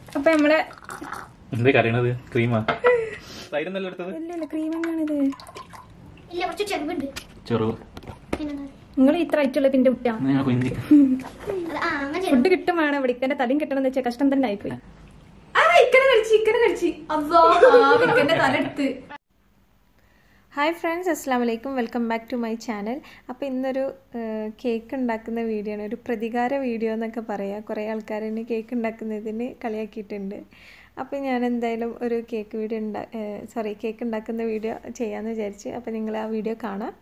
അപ്പൊ നമ്മളെ എന്തേ കറിയണത് ക്രീമാ തൈരുന്നല്ല എടുത്തത് ഇല്ലല്ല ക്രീം തന്നെയാണിത് ഇല്ല കുറച്ച് ചെറുപ്പുണ്ട് ചെറു പിന്നെ നിങ്ങൾ ഇത്ര ആയിട്ടുള്ള പിന്നെ കുട്ടാ ഞാൻ കുഞ്ഞി അത് ആ അങ്ങനെ ഫുഡ് കിട്ടും വേണം ഇവിടെ ഇക്കന്റെ തലയും കിട്ടണം വെച്ചാൽ കഷ്ടം തന്നെ ആയിപ്പോയി ആ ഇക്കനെ കഴിച്ച് ഇക്കനെ കഴിച്ച് അല്ലോ ഇക്കന്റെ തല എടുത്ത് ഹായ് ഫ്രണ്ട്സ് അസ്സാം വലൈക്കും welcome back to my channel അപ്പോൾ ഇന്നൊരു കേക്ക് ഉണ്ടാക്കുന്ന വീഡിയോ ആണ് ഒരു പ്രതികാര വീഡിയോ എന്നൊക്കെ പറയാം കുറേ ആൾക്കാർ എന്നെ കേക്ക് ഉണ്ടാക്കുന്നതിന് കളിയാക്കിയിട്ടുണ്ട് അപ്പോൾ ഞാൻ എന്തായാലും ഒരു കേക്ക് വീഡിയോ ഉണ്ടാ സോറി കേക്ക് ഉണ്ടാക്കുന്ന വീഡിയോ ചെയ്യാമെന്ന് വിചാരിച്ച് അപ്പോൾ നിങ്ങൾ ആ വീഡിയോ കാണാം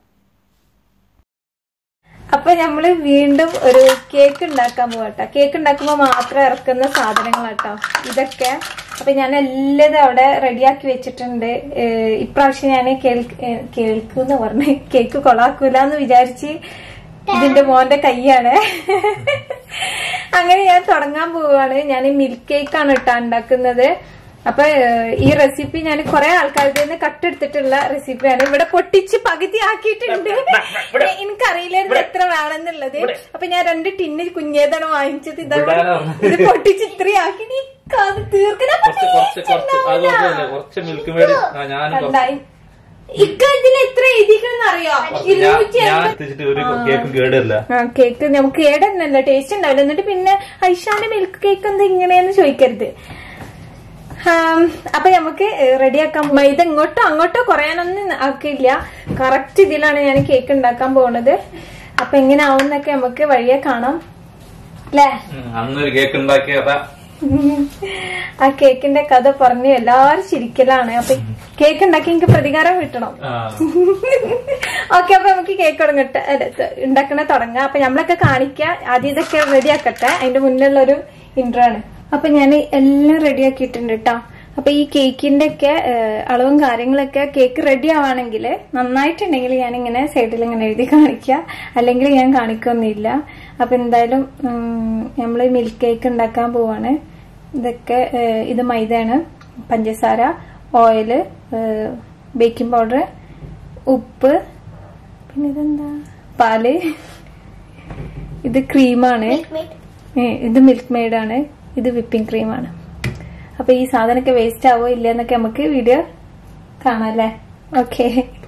അപ്പൊ നമ്മള് വീണ്ടും ഒരു കേക്ക് ഉണ്ടാക്കാൻ പോകട്ടോ കേക്ക് ഉണ്ടാക്കുമ്പോൾ മാത്രം ഇറക്കുന്ന സാധനങ്ങളാട്ടോ ഇതൊക്കെ അപ്പൊ ഞാൻ എല്ലാതും അവിടെ റെഡിയാക്കി വെച്ചിട്ടുണ്ട് ഏഹ് ഇപ്രാവശ്യം ഞാൻ കേൾക്കൂന്ന് പറഞ്ഞ് കേക്ക് കൊളാക്കൂല എന്ന് വിചാരിച്ച് ഇതിന്റെ മോന്റെ കൈയാണ് അങ്ങനെ ഞാൻ തുടങ്ങാൻ പോവാണ് ഞാൻ മിൽക്ക് കേക്കാണ് കേട്ടോ ഉണ്ടാക്കുന്നത് അപ്പൊ ഏഹ്, ഈ റെസിപ്പി ഞാൻ കുറെ ആൾക്കാരുടെ നിന്ന് കട്ടെടുത്തിട്ടുള്ള റെസിപ്പിയാണ് ഇവിടെ പൊട്ടിച്ച് പകുതി ആക്കിയിട്ടുണ്ട് എനിക്കറിയില്ലായിരുന്നു എത്ര വേണമെന്നുള്ളത് അപ്പൊ ഞാൻ രണ്ട് ടിന്ന് കുഞ്ഞേതാണ് വാങ്ങിച്ചത് ഇതാ ഇത് പൊട്ടിച്ച് ഇത്രയും ആക്കി നീ അത് തീർക്കണ കുറച്ച് കുറച്ച് കുറച്ച് അത് കുഴപ്പമില്ല കുറച്ച് മിൽക്ക് മേഡ് ഞാനും കുറച്ച് ഇക്ക ഇതിന് എത്ര എഴുതിക്കണെന്ന് അറിയോ ഞാൻ ഇരുന്നൂറ്റി ഞാൻ എത്തിച്ചിട്ട് ഒരു കേക്കും കേടില്ല ആ കേക്ക് നമുക്ക് കേടന്നല്ല ടേസ്റ്റ് ഉണ്ടാവില്ല എന്നിട്ട് പിന്നെ ഐഷാന്റെ മിൽക്ക് കേക്ക് എന്താ ഇങ്ങനെയെന്ന് ചോദിക്കരുത് ആം, അപ്പൊ നമുക്ക് റെഡിയാക്കാം മൈദ ഇങ്ങോട്ടോ അങ്ങോട്ടോ കുറയാനൊന്നും ആക്കില്ല കറക്റ്റ് ഇതിലാണ് ഞാൻ കേക്ക് ഉണ്ടാക്കാൻ പോകുന്നത് അപ്പൊ എങ്ങനെ ആവുന്നൊക്കെ നമുക്ക് വഴിയെ കാണാം അല്ലേ ഉം, അന്നൊരു കേക്ക് ഉണ്ടാക്കിയതാ ആ കേക്കിന്റെ കഥ പറഞ്ഞ് എല്ലാരും ചിരിക്കലാണ് അപ്പൊ കേക്ക് ഉണ്ടാക്കി എനിക്ക് പ്രതികാരം കിട്ടണം ആ, ഓക്കെ അപ്പൊ നമുക്ക് കേക്ക് തുടങ്ങട്ടെ അല്ല, ത- ഉണ്ടാക്കണ തുടങ്ങാം അപ്പൊ നമ്മളൊക്കെ കാണിക്കാം ആദ്യം ഇതൊക്കെ റെഡി ആക്കട്ടെ അതിന്റെ മുന്നിലുള്ള ഒരു ഇൻട്രോ ആണ് അപ്പൊ ഞാൻ എല്ലാം റെഡി ആക്കിയിട്ടുണ്ട് കേട്ടോ അപ്പൊ ഈ കേക്കിന്റെ ഒക്കെ ഏഹ്, അളവും കാര്യങ്ങളൊക്കെ കേക്ക് റെഡി ആവാണെങ്കിൽ നന്നായിട്ടുണ്ടെങ്കിൽ ഞാൻ ഇങ്ങനെ സൈഡിൽ ഇങ്ങനെ എഴുതി കാണിക്കാം അല്ലെങ്കിൽ ഞാൻ കാണിക്കൊന്നുമില്ല അപ്പൊ എന്തായാലും നമ്മൾ മിൽക്ക് കേക്ക് ഉണ്ടാക്കാൻ പോവാണ് ഇതൊക്കെ ഏഹ്, ഇത് മൈദയാണ് പഞ്ചസാര ഓയില് ബേക്കിംഗ് പൗഡർ ഉപ്പ് പിന്നെ ഇതെന്താ പാല് ഇത് ക്രീമാണ് ഏ, ഇത് മിൽക്ക് മെയ്ഡാണ് ഇത് വിപ്പിംഗ് ക്രീമാണ് അപ്പൊ ഈ സാധനമൊക്കെ വേസ്റ്റ് ആവോ ഇല്ല എന്നൊക്കെ നമുക്ക് വീഡിയോ കാണാല്ലേ ഓക്കെ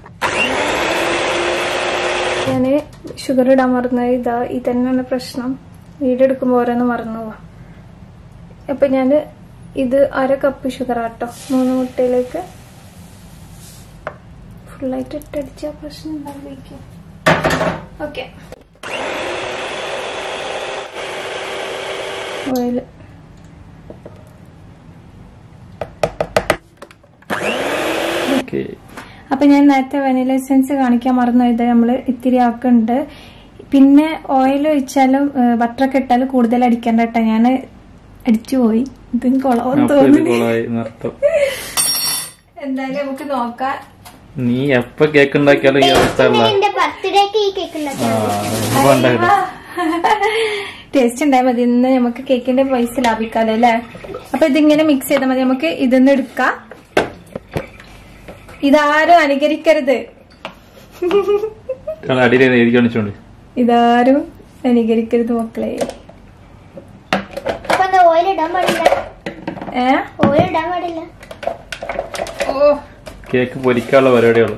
ഞാന് ഷുഗർ ഇടാൻ മറന്നത് ഇതാ ഇത് തന്നെയാണ് പ്രശ്നം വീഡിയോ എടുക്കുമ്പോൾ ഓരോന്ന് മറന്നു പോവാ അപ്പൊ ഞാന് ഇത് അര കപ്പ് ഷുഗർ ആട്ടോ മൂന്ന് മുട്ടയിലേക്ക് ഫുള്ളായിട്ട് ഇട്ടടിച്ച പ്രശ്നം ഉണ്ടാവില്ലേക്കും ഓക്കെ ഓയില് ഓക്കേ. അപ്പൊ ഞാൻ നേരത്തെ വെനില എസെൻസ് കാണിക്കാൻ മറന്നു ഇത് നമ്മള് ഇത്തിരി ആക്കുന്നുണ്ട് പിന്നെ ഓയിൽ ഒഴിച്ചാലും ബട്ടറൊക്കെ ഇട്ടാലും കൂടുതൽ അടിക്കണ്ട കേട്ടോ ഞാൻ അടിച്ചു പോയി ഇതും കൊളവെന്ന് അപ്പൊ ഇത് തോന്നുന്നു കൊളായി നഷ്ടം എന്തായാലും നമുക്ക് നോക്കാം നീ എപ്പ കേക്ക് ഉണ്ടാക്കിയാലും ഈ അവസ്ഥ ഉള്ള എന്റെ ബർത്ത്ഡേക്ക് ഈ കേക്ക് ഉണ്ടാക്കി ഇപ്പൊ ഉണ്ടാക്കില്ല ടേസ്റ്റ് ഉണ്ടായാൽ മതി ഇന്ന് നമുക്ക് കേക്കിന്റെ പൈസ ലാഭിക്കാലോ അല്ലേ അപ്പൊ ഇതിങ്ങനെ മിക്സ് ചെയ്താൽ മതി നമുക്ക് ഇതൊന്ന് എടുക്കാം ഇതാരും അനുകരിക്കരുത് അടിയിൽ എഴുതി കാണിച്ചോണ്ട് ഇതാരും അനുകരിക്കരുത് മക്കളെ അപ്പൊ എന്താ ഓയിൽ ഇടാൻ പാടില്ല ഏ ഓയിൽ ഇടാൻ പാടില്ല ഓ കേക്ക് പൊരിക്കാനുള്ള പരിപാടിയുള്ളു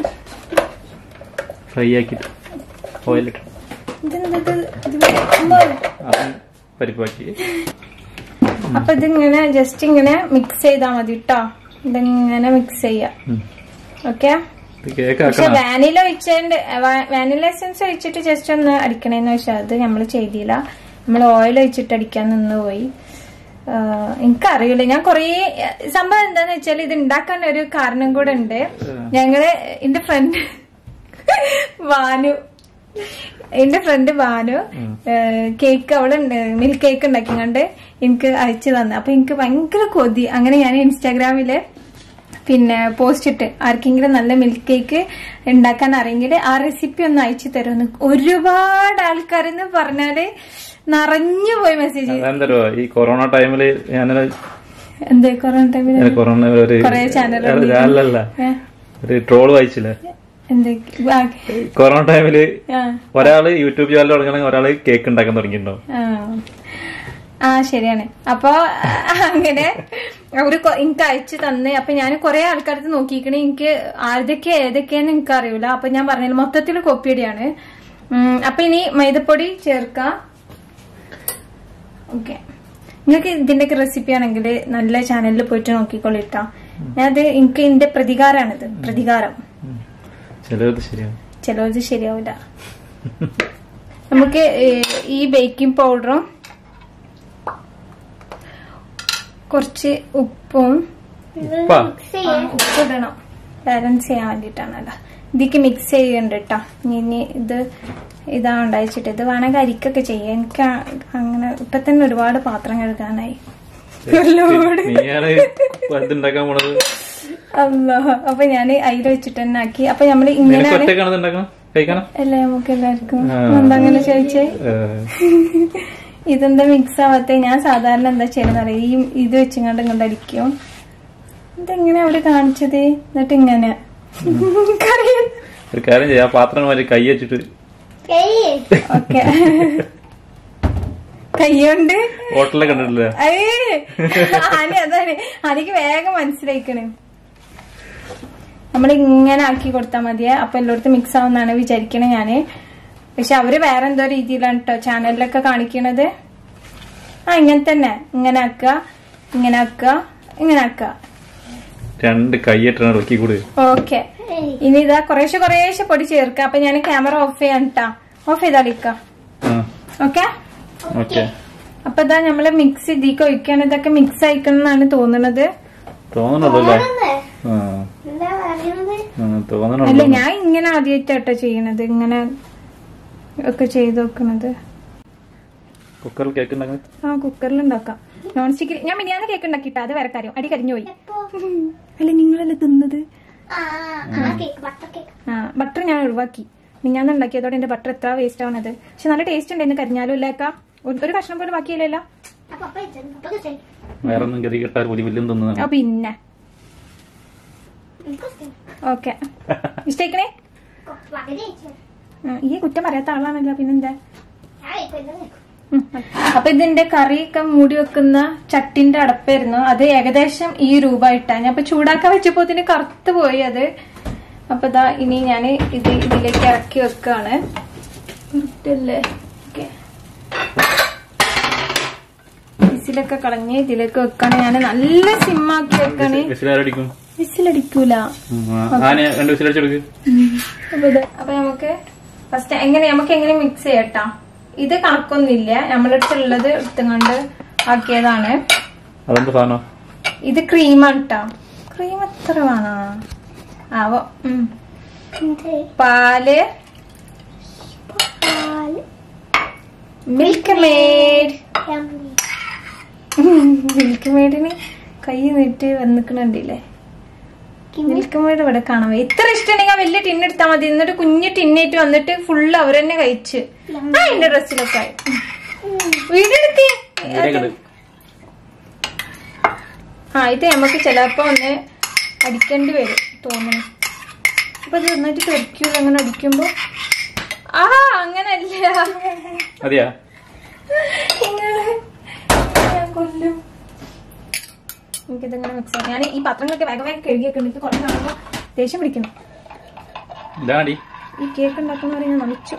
ഫ്രൈ ആക്കിട്ട് ഓയിലിട്ട് ഇതെന്താ ഇത്? ഇത് അമ്മോ. അത് പരിപ്പാക്കി അപ്പൊ ഇതിങ്ങനെ ജസ്റ്റ് ഇങ്ങനെ മിക്സ് ചെയ്താൽ മതി കേട്ടോ ഇതിങ്ങനെ മിക്സ് ചെയ്യാം ഉം. ഓക്കെ ഇത് കേക്ക് പക്ഷെ ആക്കണം വാനില ഒഴിച്ചതിന്റെ വാനില എസൻസ് ഒഴിച്ചിട്ട് ജസ്റ്റ് ഒന്ന് അടിക്കണേന്ന് വെച്ചാൽ അത് നമ്മൾ ചെയ്തില്ല നമ്മൾ ഓയിൽ ഒഴിച്ചിട്ട് അടിക്കാൻ നിന്ന് പോയി ആഹ് എനിക്കറിയില്ല ഞാൻ കൊറേ സംഭവം എന്താന്ന് വെച്ചാൽ ഇത് ഉണ്ടാക്കാൻ ഒരു കാരണം കൂടെ ഉണ്ട് ഞങ്ങള് എന്റെ ഫ്രണ്ട് വാനു എന്റെ ഫ്രണ്ട് ഭാനു കേക്ക് അവള് മിൽക്ക് കേക്ക് ഉണ്ടാക്കിക്കൊണ്ട് എനിക്ക് അയച്ചു തന്നു അപ്പൊ എനിക്ക് ഭയങ്കര കൊതി അങ്ങനെ ഞാൻ ഇൻസ്റ്റാഗ്രാമില് പിന്നെ പോസ്റ്റ് ഇട്ട് ആർക്കെങ്കിലും നല്ല മിൽക്ക് കേക്ക് ഉണ്ടാക്കാൻ അറിയെങ്കിൽ ആ റെസിപ്പി ഒന്ന് അയച്ചു തരുമെന്ന് ഒരുപാട് ആൾക്കാരെന്ന് പറഞ്ഞാല് നിറഞ്ഞു പോയി മെസ്സേജ് അതെന്തരോ ഈ കൊറോണ ടൈമില് ഞാനൊരു എന്ത് കൊറോണ ടൈമിൽ കൊറോണ ഒരു കുറേ channel അല്ലല്ല ഒരു ട്രോള് വായിച്ചില്ലേ എന്ത് ആ, കൊറോണ ടൈമില് ആ ഒരാള് യൂട്യൂബ് ചാനൽ തുടങ്ങണമെങ്കിൽ ഒരാള് കേക്ക് ഉണ്ടാക്കാൻ തുടങ്ങിയിട്ടുണ്ടാവും ആ. ആ ശരിയാണ് അപ്പൊ അങ്ങനെ അവര് കൊ- എനിക്ക് അയച്ചു തന്ന് അപ്പൊ ഞാൻ കുറെ ആൾക്കാർക്ക് നോക്കിക്കണേ എനിക്ക് ആരതൊക്കെ ഏതൊക്കെയാന്ന് എനിക്ക് അറിയില്ല അപ്പൊ ഞാൻ പറഞ്ഞില്ല മൊത്തത്തിൽ കോപ്പിയടിയാണ് ഉം, അപ്പൊ ഇനി മൈദപ്പൊടി ചേർക്കാം ഓക്കെ നിങ്ങൾക്ക് ഇതിന്റെയൊക്കെ റെസിപ്പി ആണെങ്കിൽ നല്ല ചാനലിൽ പോയിട്ട് നോക്കിക്കൊള്ളിട്ടാ ഞാനത് എനിക്ക് എന്റെ പ്രതികാരാണിത് പ്രതികാരം ചിലത് ശരിയാണ് ചിലത് ശരിയാവില്ല നമുക്ക് ഏഹ്, ഈ ബേക്കിംഗ് പൗഡറും കുറച്ച് ഉപ്പും ഉപ്പാ മിക്സ് ചെയ്യേ ഉപ്പിടണം ബാലൻസ് ചെയ്യാൻ വേണ്ടിയിട്ടാണല്ലോ ഇതിക്ക് മിക്സ് ചെയ്യുന്നുണ്ട് കേട്ടോ ഇനി ഇത് ഇതാ ഉണ്ടായിച്ചിട്ട് ഇത് വേണമെങ്കിൽ അരിക്കൊക്കെ ചെയ്യാം എനിക്ക് ആ- അങ്ങനെ ഇപ്പൊ തന്നെ ഒരുപാട് പാത്രം കഴുകാനായി ഒരുപാട് നീയാണ് ഇതുണ്ടാക്കാൻ പോണത് അല്ലോ അപ്പൊ ഞാൻ അതിൽ വെച്ചിട്ട് തന്നെ ആക്കി അപ്പൊ നമ്മള് നിനക്ക് ഇങ്ങനെയാണ് ഒറ്റക്കാണ് ഇത് ഉണ്ടാക്കണം കഴിക്കണം അല്ലേ നമുക്ക് എല്ലാവർക്കും ആ. എന്താ അങ്ങനെ ചോദിച്ചേ ഏഹ്, ഇതെന്താ മിക്സ് ആവാത്ത ഞാൻ സാധാരണ എന്താ ചെയ്യണമെന്ന് അറിയാം ഈ ഇത് വെച്ചിങ്ങാണ്ട് ഇങ്ങോട്ട് അടിക്കും ഇതെങ്ങനെ അവിടെ കാണിച്ചത് എന്നിട്ട് ഇങ്ങനെ കറിയും ഒരു കാര്യം ചെയ്യാം ആ പാത്രം മാതിരി കൈ വെച്ചിട്ട് കഴിയേ ഓക്കെ കയ്യോണ്ട് ഹോട്ടലിലെ കണ്ടിട്ടില്ല അയ്യേ ആനി അതാണ് എനിക്ക് വേഗം മനസ്സിലായിക്കണ് നമ്മൾ ഇങ്ങനെ ആക്കി കൊടുത്താൽ മതിയെ അപ്പൊ എല്ലായിടത്തും മിക്സ് ആവുന്നാണ് വിചാരിക്കണേ ഞാന് പക്ഷെ അവര് വേറെ എന്തോ രീതിയിലാണ് കേട്ടോ ചാനലിലൊക്കെ കാണിക്കണത് ആ ഇങ്ങനെ തന്നെ ഇങ്ങനെ ആക്കുക ഇങ്ങനെ ആക്കുക ഇങ്ങനെ ആക്കുക രണ്ട് കൈയിട്ടാണ് ഇറക്കി കൂടി ഓക്കെ ഇനി ഇതാ കുറേശ്ശെ കുറേശ്ശെ പൊടി ചേർക്കുക അപ്പൊ ഞാൻ ക്യാമറ ഓഫ് ചെയ്യാൻ കേട്ടാ ഓഫ് ചെയ്താളിക്ക ആ ഓക്കെ ഓക്കെ അപ്പൊ ഇതാ നമ്മള് മിക്സ് ഇതിക്ക് ഒഴിക്കാണ് ഇതൊക്കെ മിക്സ് ആയിക്കണെന്നാണ് തോന്നുന്നത് തോന്നണതല്ലേ ആ എന്താ പറയുന്നത് ആ, അല്ല തോന്നണുണ്ടോ ഞാൻ ഇങ്ങനെ ആദ്യമായിട്ടാട്ടോ ചെയ്യണത് ഇങ്ങനെ ഒക്കെ ചെയ്ത് വെക്കണത് കുക്കറിൽ കേക്ക് ഉണ്ടാക്കാൻ ആ കുക്കറിൽ ഉണ്ടാക്കാം നോൺ സ്റ്റിക്കിൽ ഞാൻ മിനിയാന്ന് കേക്ക് ഉണ്ടാക്കിട്ടാ അത് വേറെ കാര്യം അടി കരിഞ്ഞു പോയി എപ്പോ അല്ല നിങ്ങളല്ലേ തിന്നത് ആ ആ കേക്ക് ബട്ടർ കേക്ക് ആ ബട്ടർ ഞാൻ ഒഴിവാക്കി മിനിയാന്ന് ഉണ്ടാക്കിയതോടെ എന്റെ ബട്ടർ എത്ര വേസ്റ്റ് ആവണത് പക്ഷെ നല്ല ടേസ്റ്റ് ഉണ്ടായിരുന്നു കരിഞ്ഞാലും ഇല്ലേക്ക ഒരു കഷ്ണം പോലും ബാക്കിയില്ലല്ലോ അപ്പൊ അപ്പൊ ഇത് അപ്പൊ ഇഷ്ടമായി വേറെ ഒന്നും ഗതി കിട്ടാൻ ഒരു വലിയ ആ തിന്നതാണ് പിന്നെ എനിക്ക് ഇഷ്ടമായി ഓക്കെ ഇഷ്ടേക്കണേ പകുതി കഴിച്ചു ഈ കുറ്റം പറയാത്ത ആളാണല്ലോ പിന്നെന്താ ഞാൻ കഴിക്കുന്നത് ഉം. അപ്പൊ ഇതിന്റെ കറിയൊക്കെ മൂടി വെക്കുന്ന ചട്ടിന്റെ അടപ്പായിരുന്നു അത് ഏകദേശം ഈ രൂപ ഇട്ടാ ഞാൻ ഇപ്പൊ ചൂടാക്കാൻ വെച്ചപ്പോ ഇതിന് കറുത്ത് പോയി അത് അപ്പൊ ഇതാ ഇനി ഞാൻ ഇത് ഇതിലേക്ക് ഇറക്കി വെക്കാണ് കറക്റ്റല്ലേ ഓക്കെ വിസിലൊക്കെ കളഞ്ഞ് ഇതിലേക്ക് വെക്കാണ് ഞാൻ നല്ല സിമ്മാക്കി വെക്കാണ് വിസിലാരടിക്കും വിസിലടിക്കൂല ആന രണ്ട് വിസിലടിച്ചെടുക്ക് അപ്പൊ ഇത് അപ്പൊ നമുക്ക് ഫസ്റ്റ് എങ്ങനെ നമുക്ക് എങ്ങനെ മിക്സ് ചെയ്യട്ടാ ഇത് കണക്കൊന്നുമില്ല നമ്മളടുത്തുള്ളത് എടുത്തുകൊണ്ട് ആക്കിയതാണ് അതെന്ത് സാധനം ഇത് ക്രീമാണ് കേട്ടോ ക്രീം എത്ര വേണോ ആവോ ഉം. എന്ത് പാല് പാല് മിൽക്ക് മെയ്ഡ് യമ്മി മിൽക്ക് മെയ്ഡിന് കൈ നീട്ടി വന്നിക്കണുണ്ടില്ലേ മിൽക്ക് മെയ്ഡ് ഇവിടെ കാണാൻ വയ്യ. ഇത്ര ഇഷ്ടമുണ്ടെങ്കിൽ ആ വലിയ ടിന്ന് എടുത്താൽ മതി എന്നിട്ട് കുഞ്ഞു ടിന്നായിട്ട് വന്നിട്ട് ഫുള്ള് അവരെന്നെ കഴിച്ച് ആ എന്റെ ഡ്രസ്സിലൊക്കെ ആയി വീടെടുക്കേ വീടേക്കത് ആ ഇത് നമുക്ക് ചിലപ്പോ ഒന്ന് അടിക്കേണ്ടി വരും തോന്നുന്നു അപ്പൊ ഇത് നന്നായിട്ട് തെറിക്കൂല അങ്ങനെ അടിക്കുമ്പോ ആ അങ്ങനല്ല മതിയാ ഇങ്ങനെ ഞാൻ കൊല്ലും എനിക്കിതിങ്ങനെ മിക്സ് ചെയ്യാം ഞാൻ ഈ പാത്രങ്ങളൊക്കെ വേഗം വേഗം കഴുകിയൊക്കെ എനിക്ക് കുറച്ച് കാണുമ്പോ ദേഷ്യം പിടിക്കണം ഇതാടി ഈ കേക്ക് ഉണ്ടാക്കുന്നവരെ ഞാൻ നമിച്ചു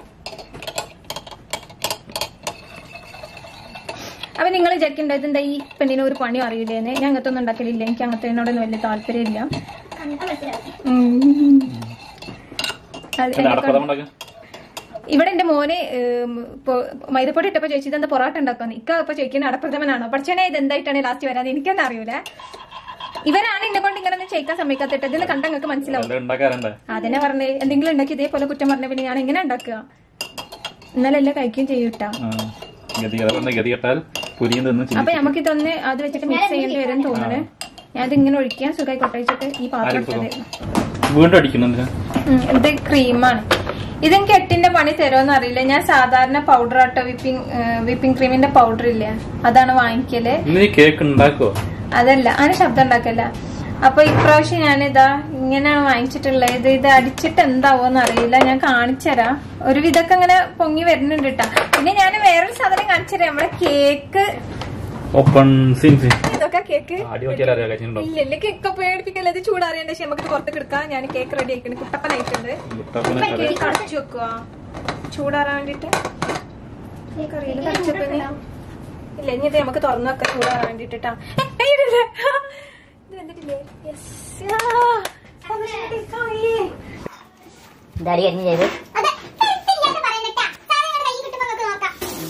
അപ്പൊ നിങ്ങൾ വിചാരിക്കണ്ടായത് എന്താ ഈ പെണ്ണിനെ ഒരു പണി അറിയില്ലേന്ന് ഞാൻ അങ്ങനത്തെ ഒന്നും ഉണ്ടാക്കലില്ല എനിക്ക് അങ്ങനത്തെ വലിയ താല്പര്യമില്ല കണ്ടിട്ട് മനസ്സിലാവും ഉം. അത് പിന്നെ എന്നെ അടപ്പതം ഉണ്ടാക്കാൻ ഇവിടെ എന്റെ മോന് ഉം, പൊ- മൈദപ്പൊടി ഇട്ടപ്പോ ചോദിച്ചത് എന്താ പൊറോട്ട ഉണ്ടാക്കാന്ന് ഇക്ക ഇപ്പൊ ചോദിക്കുന്നത് അടപ്രഥമനാണോ പഠിച്ചനെ ഇത് എന്തായിട്ടാണ് ലാസ്റ്റ് വരാതെ എനിക്കെന്താ അറിയൂല ഇവരാണ് എന്നെ കൊണ്ട് ഇങ്ങനെ ഒന്നും ചെയ്യിക്കാൻ സമ്മതിക്കാത്തിട്ട് ഇതിന് കണ്ട നിങ്ങൾക്ക് മനസ്സിലാവും എല്ലാം ഉണ്ടാക്കാറുണ്ട് അതിനെ പറഞ്ഞേ എന്തെങ്കിലും ഉണ്ടാക്കി ഇതേപോലെ കുറ്റം പറഞ്ഞ പിന്നെ ഞാൻ എങ്ങനെ ഉണ്ടാക്കുക ഇന്നലെ എല്ലാം കഴിക്കുകയും ചെയ്യൂട്ടാ ആ ഗതി അതൊന്ന് ഗതി കെട്ടാൽ പുരിയും തിന്ന് അപ്പൊ നമുക്ക് ഇതൊന്ന് അത് വെച്ചിട്ട് മിക്സ് ചെയ്യേണ്ടി വരും തോന്നുന്നു ഞാൻ ഇത് ഇങ്ങനെ ഒഴിക്കാൻ സുഖമായി കൊട്ടയിച്ചിട്ട് ഈ പാത്രം ആരും ഇട്ടത് വീണ്ടും അടിക്കുന്നു എന്തിനാ ഉം, ഇത് ക്രീമാണ് ഇതെനിക്ക് എട്ടിന്റെ പണി തരുമോന്ന് അറിയില്ല ഞാൻ സാധാരണ പൗഡർ ആട്ടോ വിപ്പിംഗ് വിപ്പിംഗ് ക്രീമിന്റെ പൗഡർ ഇല്ലേ അതാണ് വാങ്ങിക്കല് ഇന്ന് നീ കേക്ക് ഉണ്ടാക്കോ അതല്ല അതിന് ശബ്ദം ഉണ്ടാക്കല്ല അപ്പൊ ഇപ്രാവശ്യം ഞാനിതാ ഇങ്ങനെ വാങ്ങിച്ചിട്ടുള്ളത് ഇത് ഇത് അടിച്ചിട്ട് എന്താവോന്ന് അറിയില്ല ഞാൻ കാണിച്ചുതരാം ഒരു വിധമൊക്കെ ഇങ്ങനെ പൊങ്ങി വരുന്നുണ്ട് കേട്ടാ പിന്നെ ഞാൻ വേറൊരു സാധനം കാണിച്ചുതരാം നമ്മുടെ കേക്ക് ഓപ്പൺ സീൻസ് ഇതൊക്കെ കേക്ക് ആടി നോക്കിയാൽ അറിയാം കഴിച്ചിട്ടുണ്ടോ ഇല്ല ഇല്ല കേക്ക് പേടിപ്പിക്കല്ല ഇത് ചൂടാറിയണ്ട പക്ഷെ നമുക്ക് പുറത്ത് എടുക്കാം ഞാൻ കേക്ക് റെഡി ആയിട്ടുണ്ട് കുട്ടപ്പനായിട്ടുണ്ട് മുട്ടപ്പനെ അറിയാം കേക്ക് അടച്ചു വെക്കുക ചൂടാറാൻ വേണ്ടിട്ട് അറിയില്ല അടച്ചപ്പനെ ഇല്ല ഇനി ഇത് നമുക്ക് തുറന്നു വെക്കാം ചൂടാറാൻ വേണ്ടിട്ടാ ഇത് വന്നിട്ടില്ലേ യെസ് ഡാഡി കരിഞ്ഞ് ചെയ്ത് അതെ ഇല്ലാത്ത പറയുന്നിട്ടാ സാധനം കൈ കിട്ടുമ്പോ നമുക്ക് നോക്കാം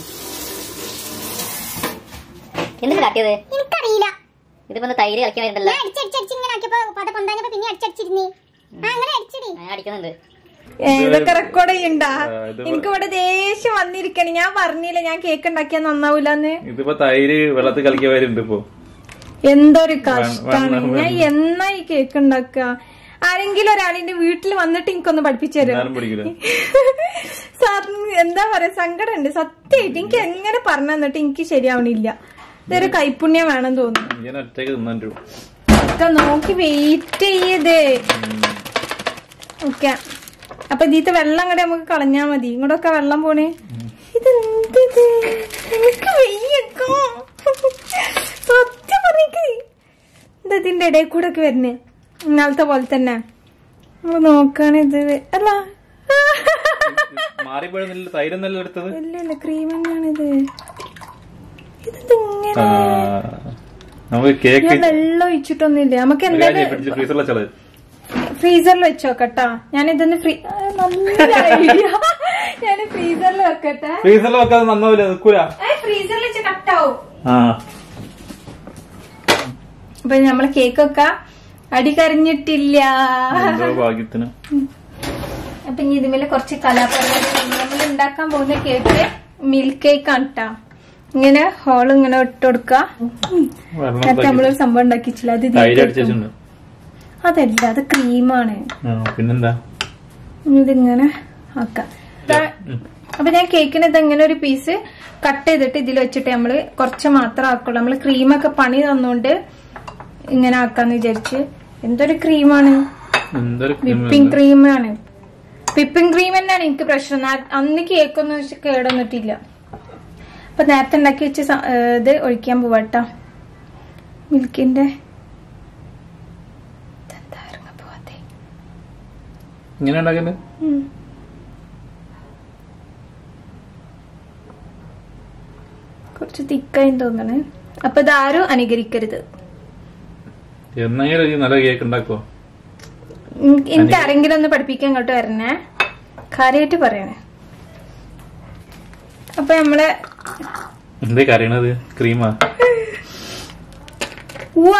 എന്തിനാ കാട്ടിയത് എനിക്കറിയില്ല ഇതിപ്പോ ഒന്ന് തൈര് കളിക്കാൻ വരുന്നുണ്ടല്ലോ ഞാൻ അടിച്ചടിച്ചടിച്ച് ഇങ്ങനെ ആക്കിയപ്പോ പത പൊന്താഞ്ഞപ്പോ പിന്നെ അടിച്ചടിച്ചിരുന്നേ ആ അങ്ങനെ അടിച്ചടി ഞാൻ അടിക്കുന്നുണ്ട് ഇതൊക്കെ റെക്കോർഡ് ചെയ്യണ്ടാ ആ, ഇത് എനിക്ക് ഇവിടെ ദേഷ്യം വന്നിരിക്കണേ ഞാൻ പറഞ്ഞില്ല ഞാൻ കേക്ക് ഉണ്ടാക്കിയാൽ നന്നാവൂലെന്ന് ഇതിപ്പോ തൈര് വെള്ളത്തിൽ കളിക്കാൻ വരുന്നുണ്ട് ഇപ്പൊ എന്തൊരു കഷ്ടാണ് വേണം, ഞാൻ എന്നാ ഈ കേക്ക് ഉണ്ടാക്കുക ആരെങ്കിലും ഒരാളിന്റെ വീട്ടിൽ വന്നിട്ട് എനിക്കൊന്ന് പഠിപ്പിച്ചു തരും എന്നാലും പിടിക്കില്ല എന്താ പറയാ സങ്കടമുണ്ട് സത്യമായിട്ട് എനിക്ക് എങ്ങനെ പറഞ്ഞു തന്നിട്ട് എനിക്ക് ശരിയാവണില്ല ഇതൊരു കൈപ്പുണ്യം വേണം തോന്നുന്നു ഞാൻ ഒറ്റയ്ക്ക് തിന്നു ഒക്കെ നോക്കി വെയിറ്റ് ചെയ്യതേ ഓക്കെ അപ്പൊ ഇതിത്തെ വെള്ളം കൂടെ നമുക്ക് കളഞ്ഞാ മതി ഇങ്ങോട്ടൊക്കെ വെള്ളം പോണേ ഇതെന്തത് എനിക്ക് വെയ്യക്കോ സത്യം പറഞ്ഞേക്ക് ഇത് ഇതിന്റെ ഇടയിൽ കൂടെ ഒക്കെ വരുന്നേ ഇന്നാളത്തെ പോലെ തന്നെ നമ്മള് നോക്കാണ് ഇത് അല്ല മാറിപ്പോഴുന്നില്ല തൈരൊന്നല്ല എടുത്തത് ഇല്ല ഇല്ല ക്രീം തന്നെയാണിത് ഇതെന്തിങ്ങനെ ആ, നമുക്ക് കേക്ക് ഞാൻ വെള്ളം ഒഴിച്ചിട്ടൊന്നുമില്ല നമുക്ക് ഒരു കാര്യം എന്തായാലും പിടിച്ച് ഫ്രീസറിലെ ചളത് ഫ്രീസറിൽ വെച്ച് നോക്കട്ടാ ഞാൻ ഇതൊന്ന് ഫ്രീ ആ, നല്ല ഐഡിയ ഞാൻ ഫ്രീസറിൽ വെക്കട്ടെ ഫ്രീസറിൽ വെക്കാതെ നന്നാവില്ല നിൽക്കൂല ഫ്രീസറിൽ വെച്ച് കട്ടാവും ആ അപ്പൊ നമ്മള് കേക്ക് വെക്കാം അടി കരഞ്ഞിട്ടില്ല എന്തോ ഭാഗ്യത്തിന് അപ്പൊ ഇനി ഇതിന്മേലെ കുറച്ച് കലാപരിപാടി നമ്മൾ ഉണ്ടാക്കാൻ പോകുന്ന കേക്ക് മിൽക്ക് കേക്ക് ആണ് കേട്ടാ ഇങ്ങനെ ഹോൾ ഇങ്ങനെ ഇട്ട് കൊടുക്ക വെള്ളം നേരത്തെ ഉണ്ടാക്കി. നമ്മളൊരു സംഭവം ഉണ്ടാക്കിച്ചില്ല അത് ഇതിലേക്ക് തൈര് വെക്കും. അടിച്ചിട്ടുണ്ട് അതല്ല അത് ക്രീമാണ് ആ, പിന്നെന്താ ഇനി ഇതിങ്ങനെ ആക്കാം ദാ- അപ്പൊ ഞാൻ കേക്കിന് ഇതെങ്ങനെ ഒരു പീസ് കട്ട് ചെയ്തിട്ട് ഇതിൽ വെച്ചിട്ട് നമ്മള് കുറച്ച് മാത്രം ആക്കുള്ളൂ നമ്മള് ക്രീമൊക്കെ പണി തന്നോണ്ട് ഇങ്ങനെ ആക്കാന്ന് വിചാരിച്ച് എന്തൊരു ക്രീമാണ് എന്തൊരു വിപ്പിംഗ് ക്രീമാണ് വിപ്പിംഗ് ക്രീം തന്നെയാണ് എനിക്ക് പ്രശ്നം നാ- അന്ന് കേക്കൊന്നും വെച്ച് കേടൊന്നിട്ടില്ല അപ്പൊ നേരത്തെ ഉണ്ടാക്കി വെച്ച് സ- ഏ, ഇത് ഒഴിക്കാൻ പോവാട്ടോ മിൽക്കിന്റെ ഇതെന്താ ഇറങ്ങാൻ പോവാത്തെ ഇങ്ങനെ ഉണ്ടാക്കണ്ടേ ഉം. കുറച്ച് തിക്കായി തോന്നണേ അപ്പൊ ഇതാരും അനുകരിക്കരുത് എന്നെങ്കിലും ഒരു നല്ല കേക്ക് ഉണ്ടാക്കുവോ ഉം, എനിക്ക് ആരെങ്കിലും ഒന്ന് പഠിപ്പിക്കാൻ ഇങ്ങോട്ട് വരണേ കാര്യമായിട്ട് പറയണേ അപ്പൊ നമ്മള് എന്തേ കറിയണത് ക്രീമാ വാ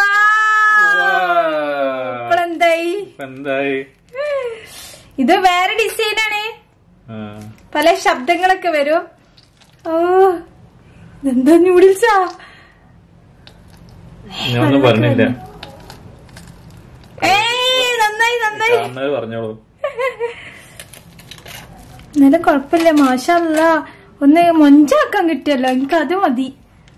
ഇപ്പോഴെന്തായി എന്തായി ഇത് വേറെ ഡിസൈൻ ആണ് ആ, പല ശബ്ദങ്ങളൊക്കെ വരും ഓ ഇതെന്താ ന്യൂഡിൽസാ ഞാനൊന്നും പറഞ്ഞില്ല ഏയ് നന്നായി നന്നായി കാണുന്നത് പറഞ്ഞോളൂ എന്നാലും കുഴപ്പമില്ല മാഷല്ല ഒന്ന് മൊഞ്ചാക്കാൻ കിട്ടിയല്ലോ എനിക്ക് അത് മതി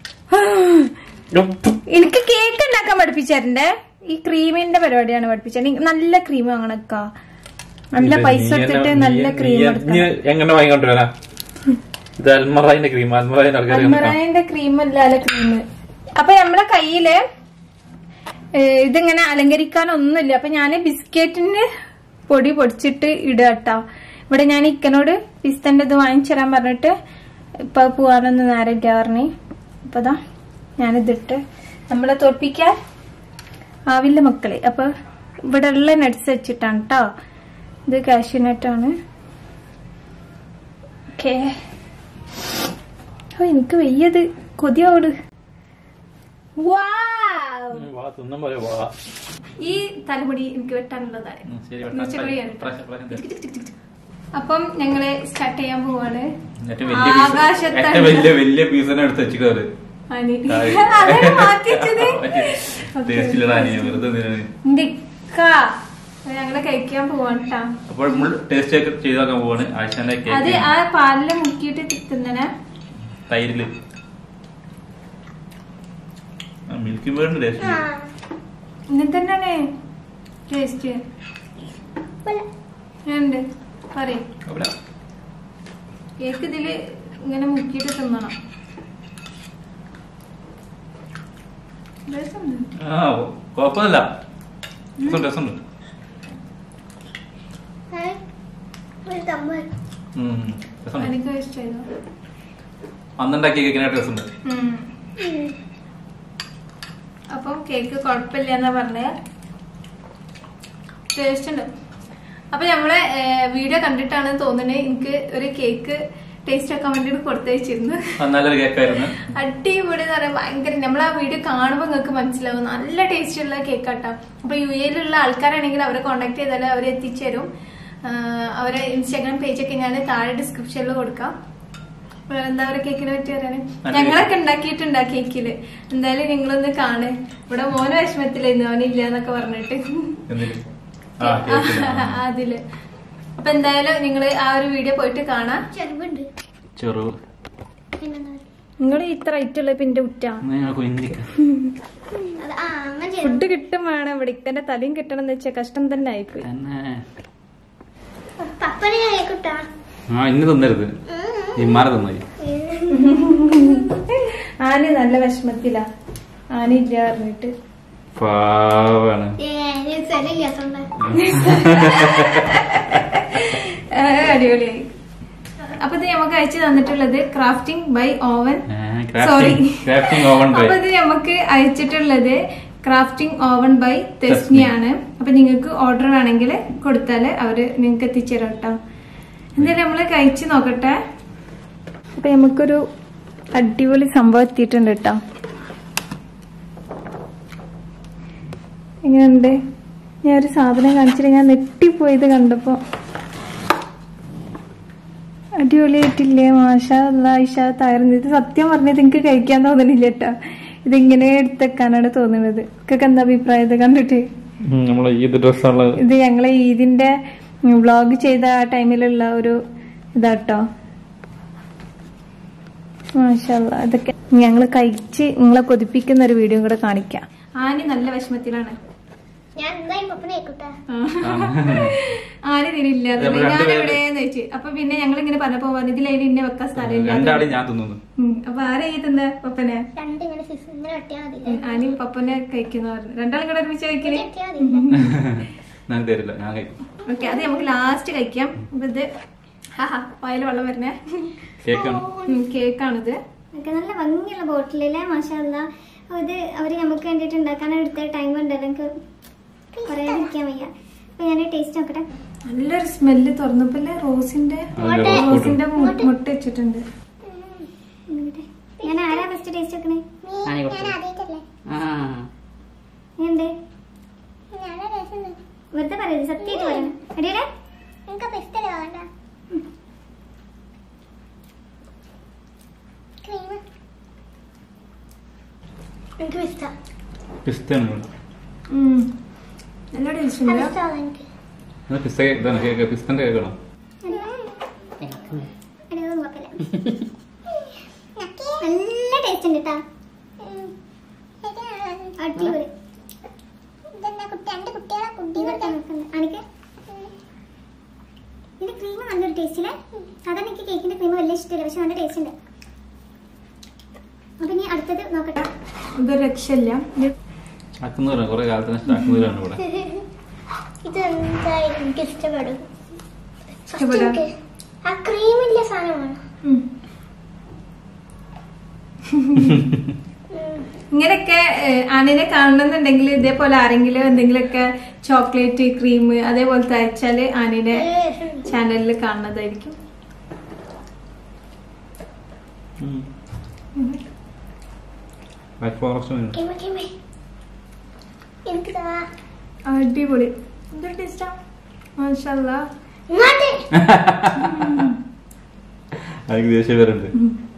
എനിക്ക് കേക്ക് ഉണ്ടാക്കാൻ പഠിപ്പിച്ചേരണ്ടേ ഈ ക്രീമിന്റെ പരിപാടിയാണ് പഠിപ്പിച്ചത് നല്ല ക്രീം വാങ്ങണക്ക നല്ല ഇത് പൈസ നീ എടുത്തിട്ട് എന്നെ- നല്ല നീ- ക്രീം നീ- എടുക്കണം നീ എങ്ങനെ വാങ്ങിക്കൊണ്ട് വരാ ഇത് അൽമറായിന്റെ ക്രീം അൽമറായിന്റെ ആൾക്കാർ അൽമറായന്റെ ക്രീം അല്ല ക്രീം അപ്പൊ നമ്മളെ കയ്യില് ഏ, ഇതിങ്ങനെ അലങ്കരിക്കാനൊന്നുമില്ല അപ്പൊ ഞാൻ ബിസ്ക്കറ്റിന് പൊടി പൊടിച്ചിട്ട് ഇടുക കേട്ടോ ഇവിടെ ഞാൻ ഇക്കനോട് പിസ്തന്റെ ഇത് വാങ്ങിച്ചു തരാൻ പറഞ്ഞിട്ട് ഇപ്പൊ പോവാനൊന്നും നേരമില്ല പറഞ്ഞ് അപ്പൊ ഇതാ ഞാനിതിട്ട് നമ്മളെ തോൽപ്പിക്കാൻ ആവില്ല മക്കളെ അപ്പൊ ഇവിടെ ഉള്ള നട്സ് വെച്ചിട്ടാണ് കേട്ടോ ഇത് കാഷ്യൂ നട്ടാണ് ഓക്കേ ഓ എനിക്ക് വയ്യത് കൊതിയോട് വാ തിന്നും പോലെ വാ ഈ തലമുടി എനിക്ക് വെട്ടാനുള്ളതാണ് ഉം, ശരി ഉച്ചക്കുളിയാണ്. പ്രാവശ്യം, പ്രാവശ്യം തരാം. അപ്പം ഞങ്ങള് സ്റ്റാർട്ട് ചെയ്യാൻ പോവാണ് ഏറ്റവും വലിയ piece- ആകാശത്താണ്. ഏറ്റവും വലിയ വലിയ പീസിനെ എടുത്ത് വെച്ചിട്ട് അനിയത്തി. അതാണ് മാറ്റി വെച്ചത് ടേസ്റ്റിലടാ അനിയ വെറുതെ തിന്നണത്. ദിക്ക ഞങ്ങള് കഴിക്കാൻ പോവാണ് ട്ടാ. അപ്പോൾ നമ്മൾ ടേസ്റ്റ് ഒക്കെ ചെയ്ത് നോക്കാൻ പോവാണ് ആശാന്റെ അത് കേക്ക് ആ പാലില് മുക്കിയിട്ട് തിന്നണേ തൈരില് മിൽക്കി ബേർഡിന്റെ ടേസ്റ്റ് ഇങ്ങനെ തന്നെയാണ് ടേസ്റ്റ് ഉണ്ട് പറയും കേക്ക് ഇതില് ഇങ്ങനെ മുക്കിയിട്ട് തിന്നണം രസമുണ്ട്. ആ കുഴപ്പമൊന്നുമില്ല രസമുണ്ട് രസമുണ്ട് ഒരു തമ്മ ഉം, രസമുണ്ട് എനിക്ക് ഇഷ്ടമായിരുന്നു അന്നുണ്ടാക്കിയ കേക്കിനായിട്ട് രസമുണ്ട് ഉം. അപ്പം കേക്ക് കുഴപ്പമില്ല എന്നാ പറഞ്ഞേ ടേസ്റ്റ് ഉണ്ട് അപ്പൊ നമ്മളെ വീഡിയോ കണ്ടിട്ടാണ് തോന്നുന്നത് എനിക്ക് ഒരു കേക്ക് ടേസ്റ്റ് ആക്കാൻ വേണ്ടിട്ട് കൊടുത്തയച്ചിരുന്നു അത് നല്ലൊരു കേക്കായിരുന്നു അടിപൊളി എന്ന് പറയാൻ ഭയങ്കര നമ്മൾ ആ വീഡിയോ കാണുമ്പോൾ നിങ്ങൾക്ക് മനസ്സിലാവും നല്ല ടേസ്റ്റ് ഉള്ള കേക്കാട്ടോ അപ്പൊ യു എയിലുള്ള ആൾക്കാരാണെങ്കിൽ അവരെ കോൺടാക്ട് ചെയ്താൽ അവർ എത്തിച്ചു തരും ആ, അവരെ ഇൻസ്റ്റാഗ്രാം പേജൊക്കെ ഞാൻ താഴെ ഡിസ്ക്രിപ്ഷനിൽ കൊടുക്കാം വേറെ എന്താ പറയുക കേക്കിനെ പറ്റി പറയാന് നല്ല ഞങ്ങളൊക്കെ ഉണ്ടാക്കിയിട്ടുണ്ട് ആ കേക്കില് എന്തായാലും നിങ്ങളൊന്ന് കാണ് ഇവിടെ മോന് വിഷമത്തിലായിരുന്നു അവനില്ല എന്നൊക്കെ പറഞ്ഞിട്ട് എന്തിന്? ആ കേക്കിന്. അതില് അപ്പൊ എന്തായാലും നിങ്ങൾ ആ ഒരു വീഡിയോ പോയിട്ട് കാണാം ചെറുപ്പുണ്ട് ചെറു പിന്നെന്താ നിങ്ങൾ ഇത്ര ഐറ്റുള്ള പിന്നെ ഉറ്റാ ഞാൻ കുഞ്ഞിക്ക അത് ആ അങ്ങനെ ചെയ്തു ഫുഡ് കിട്ടും വേണം ഇവിടെ ഇക്കന്റെ തലയും കിട്ടണം എന്ന് വെച്ചാൽ കഷ്ടം തന്നെ ആയിപ്പോയി തന്നെ പപ്പനെ ഞാൻ കേട്ടാ ആ ഇന്ന് തിന്നരുത് ഇമ്മാരെ തിന്നായി ആന നല്ല വിഷമത്തിലാ ആന ഇല്ല പറഞ്ഞിട്ട് പാവാണ് ഏ സ്ഥലമില്ലാത്തോണ്ട് ആ, അടിപൊളിയായി അപ്പൊ ഇത് നമുക്ക് അയച്ചു തന്നിട്ടുള്ളത് crafting by oven sorry crafting oven by അപ്പൊ ഇത് നമുക്ക് അയച്ചിട്ടുള്ളത് ക്രാഫ്റ്റിംഗ് ഓവൻ ബൈ തെസ്നിയാണ് അപ്പൊ നിങ്ങൾക്ക് ഓർഡർ വേണമെങ്കിൽ കൊടുത്താല് അവര് നിങ്ങൾക്ക് എത്തിച്ചേരാം കേട്ടോ എന്തായാലും നമ്മള് കഴിച്ചു നോക്കട്ടെ അപ്പൊ നമുക്കൊരു അടിപൊളി സംഭവം എത്തിയിട്ടുണ്ട് കേട്ടോ എങ്ങനെയുണ്ട് ഞാൻ ഒരു സാധനം കാണിച്ചിട്ട് ഞാൻ നെട്ടിപ്പോയത് കണ്ടപ്പോ അടിപൊളിയായിട്ടില്ലേ മാഷ ഇഷാത്തായിരുന്നു ഇത് സത്യം പറഞ്ഞത് എനിക്ക് കഴിക്കാൻ തോന്നുന്നില്ല കേട്ടോ ഇതിങ്ങനെ എടുത്തേക്കാനാണ് തോന്നുന്നത് നിങ്ങൾക്ക് എന്താ അഭിപ്രായം ഇത് കണ്ടിട്ട് നമ്മളെ ഈദ് ഡ്രസ്സുള്ള ഇത് ഞങ്ങളെ ഈദിന്റെ വ്ളോഗ് ചെയ്ത ആ ടൈമിലുള്ള ഒരു ഇതാട്ടോ മാഷല്ല ഇതൊക്കെ ഞങ്ങള് കഴിച്ച് നിങ്ങളെ കൊതിപ്പിക്കുന്ന ഒരു വീഡിയോ കൂടെ കാണിക്കാം ആനി നല്ല വിഷമത്തിലാണ് ഞാൻ എന്തായാലും പപ്പനെ കേട്ടാ ആരും ഇതിലില്ല നമ്മൾ ഞാൻ രണ്ടുപേരും- എവിടെയെന്ന് വെച്ച് അപ്പൊ പിന്നെ ഞങ്ങൾ ഇങ്ങനെ പറഞ്ഞപ്പോ പറഞ്ഞു ഇതിലതിൽ ഇന്നെ വെക്കാൻ സ്ഥലമില്ല രണ്ടാളി ഞാൻ തിന്നുന്നു ഉം. അപ്പൊ ആരാ ഈ തിന്ന പപ്പനെ രണ്ട് ഇങ്ങനെ സിസ് ഇങ്ങനെ വെട്ടിയാ മതി ഉം. ആനി പപ്പനെ കഴിക്കുന്ന പറഞ്ഞു രണ്ടാളും കൂടെ ഒരുമിച്ച് കഴിക്കല് വെട്ടിയാ മതി ഞാൻ തരില്ല ഞാൻ കഴിക്കും ഓക്കെ അത് നമുക്ക് ലാസ്റ്റ് കഴിക്കാം അപ്പൊ ഇത് ഹാ വായിൽ വെള്ളം വരുന്നേ കേക്കാണ് കേക്കാണിത് ഒക്കെ നല്ല ഭംഗിയുള്ള ബോട്ടിലല്ലേ മാഷാല്ല ഇത് അവര് നമുക്ക് വേണ്ടിട്ട് ഉണ്ടാക്കാൻ എടുത്ത ടൈം ഉണ്ടല്ലോ എനിക്ക് കുറേ ഇരിക്കാൻ വയ്യ അപ്പൊ ഞാൻ ടേസ്റ്റ് നോക്കട്ടെ നല്ലൊരു സ്മെല്ല് തുറന്നപ്പോലെ റോസിന്റെ അതിന്റെ റോസിന്റെ മു- മുട്ട വെച്ചിട്ടുണ്ട് നോക്കട്ടെ. ഞാൻ ആരാ ഫസ്റ്റ് ടേസ്റ്റ് വെക്കണേ ആനി കൊടുത്തു. ആ എന്ത് വെറുതെ പറയരുത് സത്യമായിട്ട് പറയണം അടിയുടെ എനിക്ക് ഇഷ്ടം പിസ്തയാണ് ഉം. നല്ല ടേസ്റ്റ് ഉണ്ട് എനിക്ക് ഇത് പിസ്ത ഇതാണ് കേക്ക് പിസ്തന്റെ കേക്കാണോ അതൊന്നും കുഴപ്പമില്ല നല്ല ടേസ്റ്റ് ഉണ്ട് കേട്ടാ അടിപൊളി അനക്ക് ഇതിന്റെ ക്രീം നല്ലൊരു ടേസ്റ്റില് സാധാരണ എനിക്ക് കേക്കിന്റെ ക്രീം വലിയ ഇഷ്ടമില്ല പക്ഷെ നല്ല ടേസ്റ്റ് ഉണ്ട് അപ്പൊ ഇനി അടുത്തത് നോക്കട്ടെ ഇതൊരു രക്ഷയില്ല ഇത് ആക്കുന്നവരാണ് കുറെ കാലത്തിന് ആക്കുന്നവരാണ് ഇവിടെ ഇത് എന്തായാലും എനിക്ക് ഇഷ്ടപ്പെടും ഇഷ്ടപ്പെടാം. ആ ക്രീമില്ല സാധനമാണ് ഉം. ഇങ്ങനെയൊക്കെ ഏഹ്, ആനിനെ കാണണമെന്നുണ്ടെങ്കിൽ ഇതേപോലെ ആരെങ്കിലും എന്തെങ്കിലുമൊക്കെ ചോക്ലേറ്റ് ക്രീം അതേപോലത്തെ അയച്ചാല് ആനിനെ ചാനലിൽ കാണുന്നതായിരിക്കും ബ്ലാക്ക് ഫോറസ്റ്റ് വേണം കിമ കിമ എനിക്ക് താ അടിപൊളി എന്തൊരു ടേസ്റ്റാ മാഷല്ല ഇങ്ങോട്ട് അതിന് ദേഷ്യം വരുന്നുണ്ട്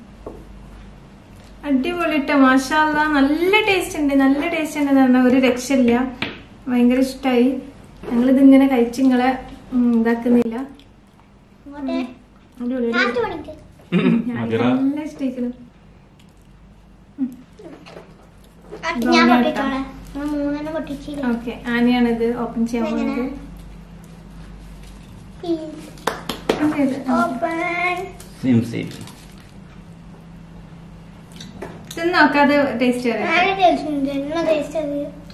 അടിപൊളി ഇട്ട മാഷല്ല നല്ല ടേസ്റ്റ് ഉണ്ട് നല്ല ടേസ്റ്റ് ഉണ്ട് എന്ന് പറഞ്ഞാൽ ഒരു രക്ഷയില്ല ഭയങ്കര ഇഷ്ടമായി ഞങ്ങളിത് ഇങ്ങനെ കഴിച്ച് നിങ്ങളെ ഉം, ഇതാക്കുന്നില്ല ഇങ്ങോട്ട് അടിപൊളി ലാസ്റ്റ് പണിക്ക് മധുര നല്ല ഇഷ്ടമായിരിക്കുന്നു ഞാൻ ഇതൊന്നും പൊട്ടിച്ചോളാം ഞാൻ മൂന്നെണ്ണം പൊട്ടിച്ചില്ല ഓക്കെ ആനയാണിത് ഓപ്പൺ ചെയ്യാൻ പോകുന്നത് ഓപ്പൺ സെയിം സെയിം തിന്ന് നോക്കാതെ ടേസ്റ്റ് അറിയാം നല്ല ടേസ്റ്റ് ഉണ്ട് നല്ല ടേസ്റ്റ് അത്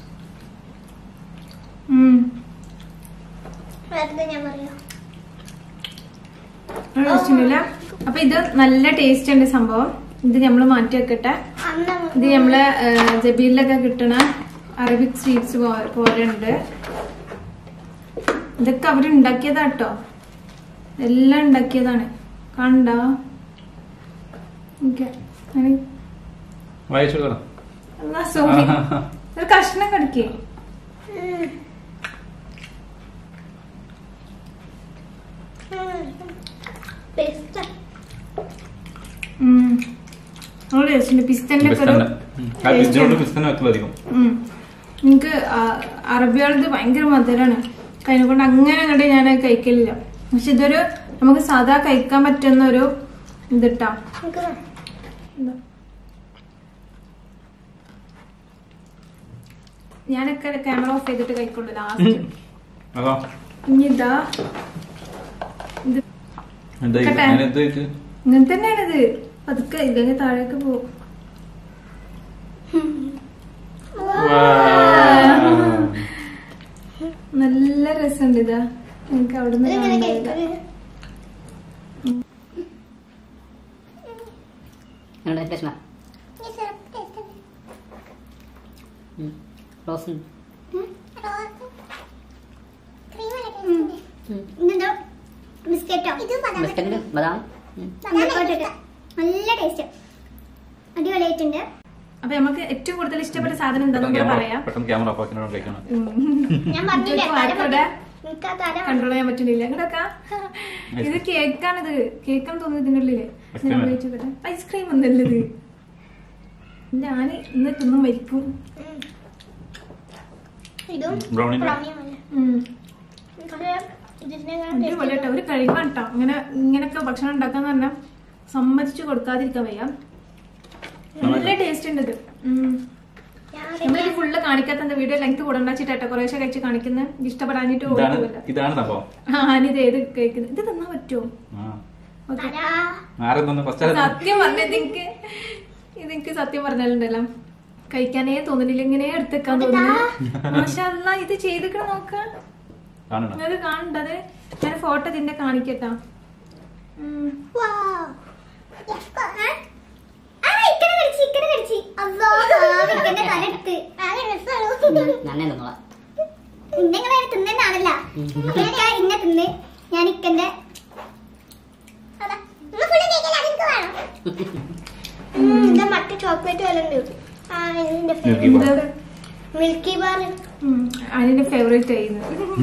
ഉം. അടുത്തത് ഞാൻ പറയാം ഒരു ടേസ്റ്റ് ഒന്നുമില്ല അപ്പൊ ഇത് നല്ല ടേസ്റ്റ് ഉണ്ട് സംഭവം ഇത് നമ്മൾ മാറ്റി വെക്കട്ടെ അന്ന് ഇത് നമ്മളെ ഏഹ്, ജബീലിലൊക്കെ കിട്ടണ അറബിക് സ്വീറ്റ്സ് പോലെ ഉണ്ട് ഇതൊക്കെ അവര് ഉണ്ടാക്കിയതാട്ടോ എല്ലാം ഉണ്ടാക്കിയതാണ് കണ്ട ഓക്കെ വായിച്ചു കൊടുക്കണം സോറി ഒരു കഷ്ണം കടിക്കേ ടേസ്റ്റ് ടേസ്റ്റ് ഉണ്ട് പിസ്തന്റെ ഒക്കെ ഒരു ആ ഇതിനോട് പിസ്തന്നെ വെക്കൽ അധികം ഉം. എനിക്ക് ആ- അറബികളത് ഭയങ്കര മധുരമാണ് അതിനെ കൊണ്ട് അങ്ങനെ അങ്ങോട്ട് ഞാൻ കഴിക്കലില്ല പക്ഷെ ഇതൊരു നമുക്ക് സാധാ കഴിക്കാൻ പറ്റുന്ന ഒരു ഇതിട്ടാ ഞാനൊക്കെ ക്യാമറ ഓഫ് ചെയ്തിട്ട് കഴിക്കുള്ളൂ ലാസ്റ്റ് അതോ ഇനി ഇതാ ഇത് എന്താ ഇത്? കേട്ടെ? അതിനെന്ത് ഇത്? ഇങ്ങനെ തന്നെയാണിത് പതുക്കെ ഇല്ലെങ്കിൽ താഴേക്ക് പോകും വാ. നല്ല രസമുണ്ട് ഇതാ എനിക്ക് അവിടുന്ന് ഇതെങ്ങനെ കാണുന്നത് കേൾക്കുന്നത് എങ്ങനെയുണ്ട് രശ്മ ഈ സിറപ്പ് ടേസ്റ്റ് റോസ് ഇതെന്തോ ബിസ്ക്കറ്റോ ഇത് ബിസ്ക്കറ്റ് ബദാം ഉം. നല്ല ടേസ്റ്റ് അടിപൊളിയായിട്ടുണ്ട് അപ്പൊ നമുക്ക് ഏറ്റവും കൂടുതൽ ഇഷ്ടപ്പെട്ട സാധനം എന്താണെന്ന് പെട്ടെന്ന് കൂടെ ക്യാമറ പറയാം പെട്ടെന്ന് ക്യാമറ ഓഫ് ആക്കിനോട് കഴിക്കണം ഞാൻ പറഞ്ഞില്ലേ ഇതൊക്കെ തല വായിക്കൂടെ? എനിക്ക് ആ തല കൺട്രോൾ ചെയ്യാൻ പറ്റുന്നില്ല ഇങ്ങോട്ടൊക്കെ ഇത് കേക്കാണിത് കേക്കാന്ന് തോന്നുന്നു ഇതിന്റെ ഉള്ളില് Ice-cream ആ? ഐസ്ക്രീം ഒന്നല്ലത് ഞാൻ ഇന്ന് തിന്നും മരിക്കും ഉം. ഇതും ബ്രൗണി ബ്രൗണിയുമല്ലേ ഉം. പക്ഷേ ഇതിനേക്കാളും അടിപൊളി taste കേട്ടോ ഒരു കഴിവാണ് കേട്ടോ ഇങ്ങനെ ഇങ്ങനൊക്കെ ഭക്ഷണം ഉണ്ടാക്കാന്ന് പറഞ്ഞാൽ സമ്മതിച്ചു കൊടുക്കാതിരിക്കാൻ വയ്യ നല്ല ടേസ്റ്റ് ഉണ്ട് ഇത് ഉം. ഞാൻ നമ്മളിത് ഫുള്ള് കാണിക്കാത്ത വീഡിയോ ലെങ്ത് കൂടണ്ടാച്ചിട്ടോ കുറേശ്ശെ കഴിച്ച് കാണിക്കുന്നത് ഇഷ്ടപ്പെടാഞ്ഞിട്ട് ഇതാണ് പോയിട്ടില്ല ഇതാണ് സംഭവം ഞാനിത് ഏത് കഴിക്കുന്നത് ഇത് തന്നാ പറ്റുമോ ആ ഓക്കെ തല ആരെന്തൊന്ന് ഫസ്റ്റ് സത്യം പറഞ്ഞത് എനിക്ക് ഇതെനിക്ക് സത്യം പറഞ്ഞാലുണ്ടല്ലോ കഴിക്കാനേ തോന്നുന്നില്ല ഇങ്ങനെ എടുത്തേക്കാൻ തോന്നുന്നു മാഷല്ല ഇത് ചെയ്തിട്ട് നോക്കാം കാണണം നിങ്ങൾ കാണണ്ടത് ഞാൻ ഫോട്ടോ ഇതിന്റെ കാണിക്കട്ടാ ഉം. Wow. ഏ? ആ, ഇക്കനെ കടിച്ച്, ഇക്കനെ കടിച്ച്. അള്ളോ, പാവം ഇക്കന്റെ തല എടുത്ത്. ആകെ രസമാണ്. ഞാൻ തിന്നോളാം ഇന്നെങ്ങനെ തിന്നാണല്ല ഇക്ക ഇന്നെ തിന്ന് ഞാൻ ഇക്കന്റെ അതാ. ഇന്ന് full കേക്കല്ലേ, അതെനിക്ക് വേണം. ഉം, ഇത് മറ്റേ ചോക്ലേറ്റ് പോലെ ഉണ്ട് ആ, ഇതിന്റെ Milky Bar. ഇത് മിൽക്കി ബാർ ഉം, അതിന്റെ ഫേവറേറ്റ് ആയിരുന്നു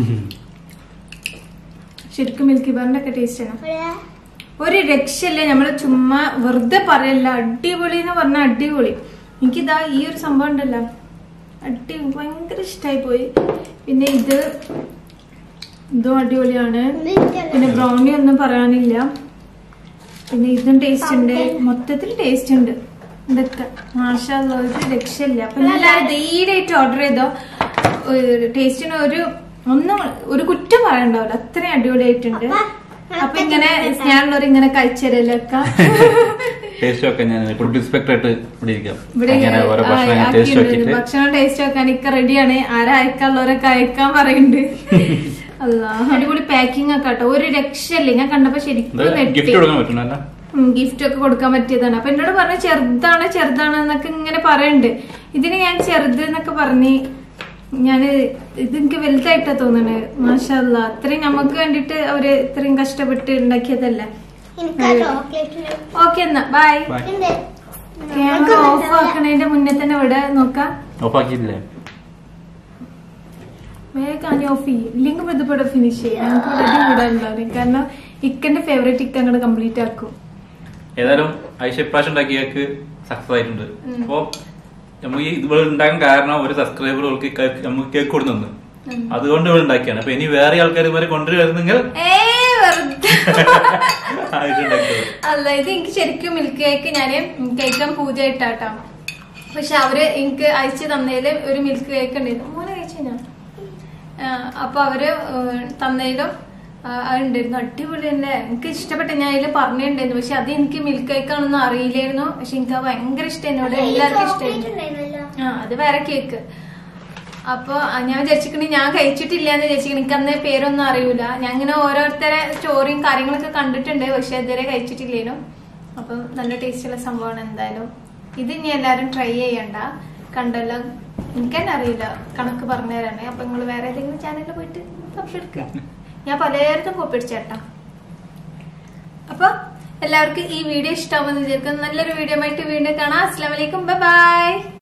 ശരിക്കും മിൽക്കി ബാറിന്റെ ഒക്കെ ടേസ്റ്റ് ആണ് ഒരു രക്ഷയില്ല നമ്മള് ചുമ്മാ വെറുതെ പറയല്ല അടിപൊളി എന്ന് പറഞ്ഞാൽ അടിപൊളി എനിക്കിതാ ഈ ഒരു സംഭവം ഉണ്ടല്ലോ അടി ഭയങ്കര ഇഷ്ടമായി പോയി പിന്നെ ഇത് ഇതും അടിപൊളിയാണ് പിന്നെ ബ്രൗണി ഒന്നും പറയാനില്ല പിന്നെ ഇതും ടേസ്റ്റ് ഉണ്ട് മൊത്തത്തിൽ ടേസ്റ്റ് ഉണ്ട് ഇതൊക്കെ മാഷാല്ല ഒരു രക്ഷയില്ല അപ്പൊ എല്ലാവരും ധൈര്യമായിട്ട് ഓർഡർ ചെയ്തോ ടേസ്റ്റിന് ഒരു ഒന്നും ഒരു കുറ്റം പറയണ്ടാവില്ല അത്രയും അടിപൊളിയായിട്ടുണ്ട് അപ്പൊ ഇങ്ങനെ സ്നേഹമുള്ളവർ ഇങ്ങനെ കഴിച്ചരലൊക്കെ ടേസ്റ്റ് ഒക്കെ ഞാൻ ഫുഡ് ഇൻസ്പെക്ടർ ആയിട്ട് ഇവിടെ ഇരിക്കാം ഇവിടെ അങ്ങനെ ഓരോ ആ, ഭക്ഷണം ടേസ്റ്റ് ആക്കിയിട്ടുണ്ട്. നോക്കിയിട്ട് ഭക്ഷണം ടേസ്റ്റ് വെക്കാൻ ഇക്ക റെഡിയാണ് ആരാ അയക്കാനുള്ളവരൊക്കെ അയക്കാൻ പറയുന്നുണ്ട് അല്ലാ അടിപൊളി പാക്കിംഗ് ഒക്കെ കേട്ടോ ഒരു രക്ഷയില്ലേ ഞാൻ കണ്ടപ്പോ ശരിക്കും ഗിഫ്റ്റ് കൊടുക്കാൻ പറ്റണല്ല ഗിഫ്റ്റ് ഒക്കെ കൊടുക്കാൻ പറ്റിയതാണ് അപ്പൊ എന്നോട് പറഞ്ഞ ചെറുതാണ് ചെറുതാണ് എന്നൊക്കെ ഇങ്ങനെ പറയുന്നുണ്ട് ഇതിന് ഞാൻ ചെറുത് എന്നൊക്കെ പറഞ്ഞ് ഞാന് ഇത് എനിക്ക് വലുതായിട്ടാ തോന്നണേ മാഷല്ല അത്രയും നമുക്ക് വേണ്ടിട്ട് അവര് ഇത്രയും കഷ്ടപ്പെട്ട് ഉണ്ടാക്കിയതല്ലേ എനിക്ക് ആ ചോക്ലേറ്റിന്റെ ഓക്കെ എന്നാ ബൈ ബൈ ഉണ്ട് ക്യാമറ ഓഫ് ആക്കണതിന്റെ മുന്നേ തന്നെ ഇവിടെ നോക്കാം ഓഫാക്കിയില്ലേ വേഗം അനി ഓഫ് ചെയ്യും ഇല്ലെങ്കിൽ ബന്ധപ്പെടെ ഫിനിഷ് ചെയ്യും ഞങ്ങൾക്ക് റെഡി കൂടാനുണ്ടാവും കാരണം ഇക്കന്റെ ഫേവറേറ്റ് ഇക്ക അങ്ങോട്ട് കംപ്ലീറ്റ് ആക്കും ഏതായാലും ഐഷ ഇപ്രാവശ്യം ഉണ്ടാക്കിയ കേക്ക് സക്സസ് ആയിട്ടുണ്ട് അപ്പൊ നമുക്ക് ഈ ഇതുപോലെ ഉണ്ടാക്കാൻ കാരണം ഒരു സബ്സ്ക്രൈബറുകൾക്ക് നമുക്ക് കേക്ക് കൊടുക്കുന്നു അതുകൊണ്ട് ഇവിടെ ഉണ്ടാക്കിയാണ് അപ്പൊ ഇനി വേറെ ആൾക്കാർ ഇവരെ കൊണ്ടുവരുന്നെങ്കിൽ ഏ വെറുതെ ആയിഷ ഉണ്ടാക്കിയത് അല്ല ഇത് എനിക്ക് ശരിക്കും മിൽക്ക് കേക്ക് ഞാന് കഴിക്കാൻ പൂജയായിട്ടാട്ടോ പക്ഷെ അവര് എനിക്ക് അയച്ചു തന്നതില് ഒരു മിൽക്ക് കേക്ക് ഉണ്ടായിരുന്നു മോനെ കഴിച്ചു ഞാൻ ആ, അപ്പൊ അവര് ഏഹ്, തന്നതിലും ആ, അത് ഉണ്ടായിരുന്നു അടിപൊളി തന്നെ എനിക്ക് ഇഷ്ടപ്പെട്ട ഞാൻ അതിൽ പറഞ്ഞിട്ടുണ്ടായിരുന്നു പക്ഷെ അത് എനിക്ക് മിൽക്ക് കേക്ക് ആണെന്ന് അറിയില്ലായിരുന്നു പക്ഷെ എനിക്ക് അത് ഭയങ്കര ഇഷ്ടം എന്നോട് എല്ലാവർക്കും ഇഷ്ടമായിരുന്നു ഉണ്ടായിരുന്നല്ലോ ആ അത് വേറെ കേക്ക് അപ്പൊ ആ, ഞാൻ വിചാരിച്ചിക്കണി ഞാൻ കഴിച്ചിട്ടില്ല എന്ന് വിചാരിച്ചിക്കണി എനിക്ക് അന്ന് പേരൊന്നും അറിയൂല ഞാൻ ഇങ്ങനെ ഓരോരുത്തരെ സ്റ്റോറിയും കാര്യങ്ങളൊക്കെ കണ്ടിട്ടുണ്ട് പക്ഷെ ഇതുവരെ കഴിച്ചിട്ടില്ലേനു അപ്പം നല്ല ടേസ്റ്റുള്ള സംഭവമാണ് എന്തായാലും ഇത് ഇനി എല്ലാരും ട്രൈ ചെയ്യണ്ട കണ്ടല്ലോ എനിക്ക് തന്നെ അറിയില്ല കണക്ക് പറഞ്ഞു തരാനേ അപ്പൊ നിങ്ങൾ വേറെ ഏതെങ്കിലും ചാനലിൽ പോയിട്ട് കോപ്പി എടുക്കുക ഞാൻ പലയിടത്തും കോപ്പി അടിച്ചേട്ടാ അപ്പൊ എല്ലാവർക്കും ഈ വീഡിയോ ഇഷ്ടമാവുമെന്ന് വിചാരിക്കുന്നു നല്ലൊരു വീഡിയോ ആയിട്ട് വീണ്ടും കാണാം അസ്സാം വലൈക്കും ബൈ